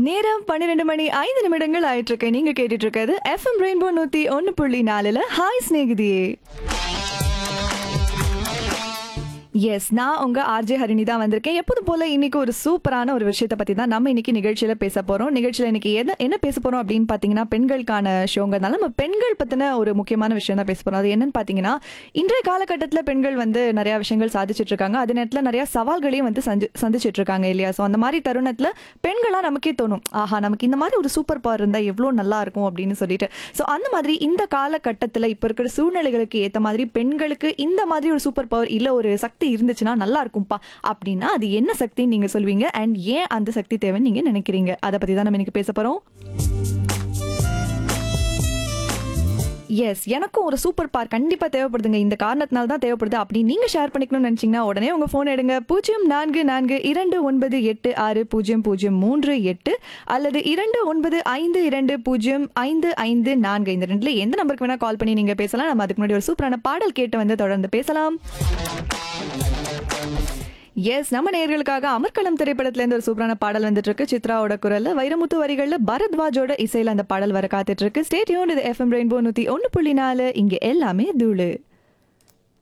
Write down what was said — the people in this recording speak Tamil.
நேரம் பன்னிரெண்டு மணி ஐந்து நிமிடங்கள் ஆயிட்டு இருக்கு நீங்க கேட்டுட்டு இருக்கிறது எஃப்எம் ரெயின்போ நூத்தி ஒன்னு புள்ளி நாலுல ஹாய் ஸ்நேகிதியே எஸ் நான் உங்க ஆர்ஜே ஹரிணி தான் வந்திருக்கேன் எப்போதும் போல இன்னைக்கு ஒரு சூப்பரான ஒரு விஷயத்தை பத்தி தான் நம்ம இன்னைக்கு நிகழ்ச்சியில பேச போறோம் நிகழ்ச்சியில இன்னைக்கு என்ன என்ன பேச போறோம் அப்படின்னு பாத்தீங்கன்னா பெண்களுக்கான ஷோங்கிறதுனால நம்ம பெண்கள் பத்தின ஒரு முக்கியமான விஷயம் தான் பேச போறோம் அது என்னன்னு பாத்தீங்கன்னா இன்றைய காலகட்டத்தில் பெண்கள் வந்து நிறைய விஷயங்கள் சாதிச்சிட்டு இருக்காங்க அதே நேரத்தில் நிறைய சவால்களையும் வந்து சந்தி சந்திச்சிட்டு இருக்காங்க இல்லையா ஸோ அந்த மாதிரி தருணத்துல பெண்களா நமக்கே தோணும் ஆஹா நமக்கு இந்த மாதிரி ஒரு சூப்பர் பவர் இருந்தா எவ்வளோ நல்லா இருக்கும் அப்படின்னு சொல்லிட்டு ஸோ அந்த மாதிரி இந்த காலகட்டத்தில் இப்போ இருக்கிற சூழ்நிலைகளுக்கு ஏற்ற மாதிரி பெண்களுக்கு இந்த மாதிரி ஒரு சூப்பர் பவர் இல்லை ஒரு சக்தி இருந்துச்சுன்னா நல்லா இருக்கும்பா அப்படின்னா அது என்ன சக்தின்னு நீங்க சொல்வீங்க அண்ட் ஏன் அந்த சக்தி தேவைன்னு நீங்க நினைக்கிறீங்க அதை பத்தி தான் நம்ம இன்னைக்கு பேச போறோம் எஸ் எனக்கும் ஒரு சூப்பர் பார் கண்டிப்பா தேவைப்படுதுங்க இந்த காரணத்தினால தான் தேவைப்படுது அப்படி நீங்க ஷேர் பண்ணிக்கணும்னு நினைச்சீங்கன்னா உடனே உங்க போன் எடுங்க பூஜ்ஜியம் நான்கு நான்கு இரண்டு ஒன்பது எட்டு ஆறு பூஜ்ஜியம் பூஜ்ஜியம் மூன்று எட்டு அல்லது இரண்டு ஒன்பது ஐந்து இரண்டு பூஜ்ஜியம் ஐந்து ஐந்து நான்கு இந்த ரெண்டுல எந்த நம்பருக்கு வேணா கால் பண்ணி நீங்க பேசலாம் நம்ம அதுக்கு முன்னாடி ஒரு சூப்பரான பாடல் கேட்டு வந்து தொடர்ந்து பேசலாம் எஸ் நம்ம நேயர்களுக்காக அமர்க்களம் திரைப்படத்துல இருந்து ஒரு சூப்பரான பாடல் வந்துட்டு இருக்கு சித்ராவோட குரல்ல வைரமுத்து வரிகள்ல பரத்வாஜோட இசையில அந்த பாடல் வர காத்துட்டு இருக்கு ஸ்டேட் யூன் இது எஃப்எம் ரெயின்போ நூத்தி ஒன்னு புள்ளி நாலு இங்க எல்லாமே தூளு